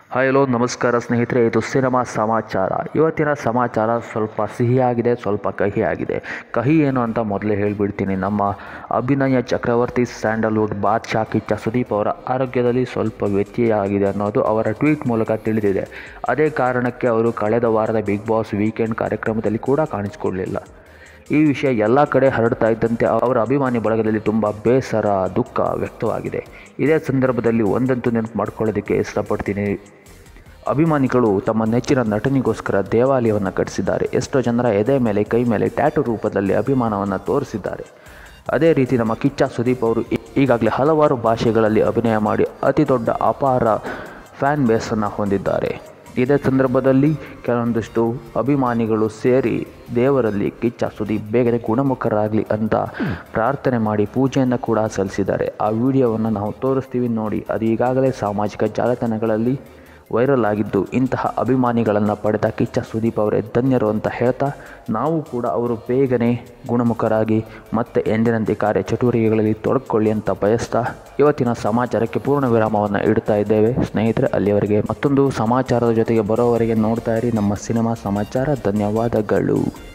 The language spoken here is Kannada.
ಹಾಯ್ ಹಲೋ ನಮಸ್ಕಾರ ಸ್ನೇಹಿತರೆ ಇದು ಸಿನಿಮಾ ಸಮಾಚಾರ ಇವತ್ತಿನ ಸಮಾಚಾರ ಸ್ವಲ್ಪ ಸಿಹಿಯಾಗಿದೆ ಸ್ವಲ್ಪ ಕಹಿಯಾಗಿದೆ ಕಹಿ ಏನು ಅಂತ ಮೊದಲೇ ಹೇಳಿಬಿಡ್ತೀನಿ ನಮ್ಮ ಅಭಿನಯ ಚಕ್ರವರ್ತಿ ಸ್ಯಾಂಡಲ್ವುಡ್ ಬಾದ್ಶಾ ಕಿಚ್ಚ ಸುದೀಪ್ ಅವರ ಆರೋಗ್ಯದಲ್ಲಿ ಸ್ವಲ್ಪ ವ್ಯತ್ಯಯ ಆಗಿದೆ ಅನ್ನೋದು ಅವರ ಟ್ವೀಟ್ ಮೂಲಕ ತಿಳಿದಿದೆ ಅದೇ ಕಾರಣಕ್ಕೆ ಅವರು ಕಳೆದ ವಾರದ ಬಿಗ್ ಬಾಸ್ ವೀಕೆಂಡ್ ಕಾರ್ಯಕ್ರಮದಲ್ಲಿ ಕೂಡ ಕಾಣಿಸಿಕೊಳ್ಳಲಿಲ್ಲ ಈ ವಿಷಯ ಎಲ್ಲ ಕಡೆ ಹರಡ್ತಾ ಇದ್ದಂತೆ ಅವರ ಅಭಿಮಾನಿ ಬಳಗದಲ್ಲಿ ತುಂಬ ಬೇಸರ ದುಃಖ ವ್ಯಕ್ತವಾಗಿದೆ ಇದೇ ಸಂದರ್ಭದಲ್ಲಿ ಒಂದಂತೂ ನೆನಪು ಮಾಡ್ಕೊಳ್ಳೋದಕ್ಕೆ ಇಷ್ಟಪಡ್ತೀನಿ ಅಭಿಮಾನಿಗಳು ತಮ್ಮ ನೆಚ್ಚಿನ ನಟನಿಗೋಸ್ಕರ ದೇವಾಲಯವನ್ನು ಕಟ್ಟಿಸಿದ್ದಾರೆ ಎಷ್ಟೋ ಜನರ ಎದೆ ಮೇಲೆ ಕೈ ಮೇಲೆ ಟ್ಯಾಟು ರೂಪದಲ್ಲಿ ಅಭಿಮಾನವನ್ನು ತೋರಿಸಿದ್ದಾರೆ ಅದೇ ರೀತಿ ನಮ್ಮ ಕಿಚ್ಚ ಸುದೀಪ್ ಅವರು ಈ- ಈಗಾಗಲೇ ಹಲವಾರು ಭಾಷೆಗಳಲ್ಲಿ ಅಭಿನಯ ಮಾಡಿ ಅತಿ ದೊಡ್ಡ ಅಪಾರ ಫ್ಯಾನ್ ಬೇಸನ್ನು ಹೊಂದಿದ್ದಾರೆ ಇದೇ ಸಂದರ್ಭದಲ್ಲಿ ಕೆಲವೊಂದಿಷ್ಟು ಅಭಿಮಾನಿಗಳು ಸೇರಿ ದೇವರಲ್ಲಿ ಕಿಚ್ಚ ಸುದೀಪ್ ಬೇಗನೆ ಗುಣಮುಖರಾಗಲಿ ಅಂತ ಪ್ರಾರ್ಥನೆ ಮಾಡಿ ಪೂಜೆಯನ್ನು ಕೂಡ ಸಲ್ಲಿಸಿದ್ದಾರೆ ಆ ವಿಡಿಯೋವನ್ನು ನಾವು ತೋರಿಸ್ತೀವಿ ನೋಡಿ ಅದು ಈಗಾಗಲೇ ಸಾಮಾಜಿಕ ಜಾಲತಾಣಗಳಲ್ಲಿ ವೈರಲ್ ಆಗಿದ್ದು ಇಂತಹ ಅಭಿಮಾನಿಗಳನ್ನು ಪಡೆದ ಕಿಚ್ಚ ಸುದೀಪ್ ಅವರೇ ಧನ್ಯರು ಅಂತ ಹೇಳ್ತಾ ನಾವು ಕೂಡ ಅವರು ಬೇಗನೆ ಗುಣಮುಖರಾಗಿ ಮತ್ತೆ ಎಂದಿನಂತೆ ಕಾರ್ಯ ಚಟುವಟಿಕೆಗಳಲ್ಲಿ ತೊಡಗಿಕೊಳ್ಳಿ ಅಂತ ಬಯಸ್ತಾ ಇವತ್ತಿನ ಸಮಾಚಾರಕ್ಕೆ ಪೂರ್ಣ ವಿರಾಮವನ್ನು ಇಡ್ತಾ ಇದ್ದೇವೆ ಸ್ನೇಹಿತರೆ ಅಲ್ಲಿಯವರೆಗೆ ಮತ್ತೊಂದು ಸಮಾಚಾರದ ಜೊತೆಗೆ ಬರೋವರೆಗೆ ನೋಡ್ತಾ ಇರಿ ನಮ್ಮ ಸಿನಿಮಾ ಸಮಾಚಾರ ಧನ್ಯವಾದಗಳು